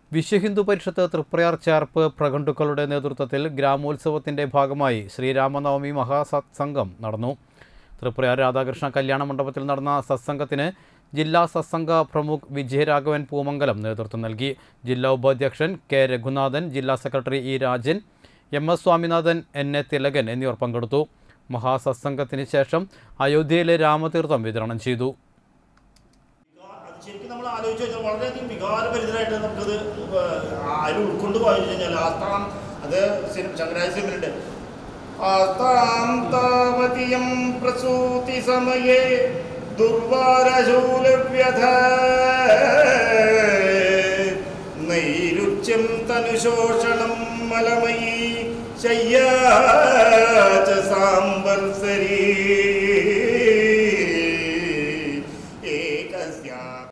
വിശ്വഹിന്ദു പരിഷത്ത് തൃപ്രയാർ ചേർപ്പ് പ്രഖണ്ഡുക്കളുടെ നേതൃത്വത്തിൽ ഗ്രാമോത്സവത്തിന്റെ ഭാഗമായി ശ്രീരാമനവമി മഹാസത്സംഗം നടന്നു തൃപ്രയാർ രാധാകൃഷ്ണ കല്യാണ മണ്ഡപത്തിൽ നടന്ന സത്സംഗത്തിന് ജില്ലാ സത്സംഗ പ്രമുഖ് വിജയരാഘവൻ പൂമംഗലം നേതൃത്വം നൽകി ജില്ലാ ഉപാധ്യക്ഷൻ കെ രഘുനാഥൻ ജില്ലാ secretary E Rajan M S Swaminathan N A Thilakan എന്നിവർ പങ്കെടുത്തു മഹാസത്സംഗത്തിന് ശേഷം അയോധ്യയിലെ രാമതീർത്ഥം വിതരണം ചെയ്തു അത് ശരിക്കും നമ്മൾ ആലോചിച്ച് കഴിഞ്ഞാൽ വളരെയധികം വികാരഭരിതരായിട്ട് നമുക്കത് അതിൽ ഉൾക്കൊണ്ട് പോയി കഴിഞ്ഞാൽ ആസ്താം അത് സിനിമ ശങ്കരായ സിനിമയിലുണ്ട് ആസ്താം താവതിയം പ്രസൂതി സമയേ ദുർവാരശൂലവ്യഥ നൈരുച്യം തനുശോഷണം മലമയീ ശയ്യാച സാംബർസരീ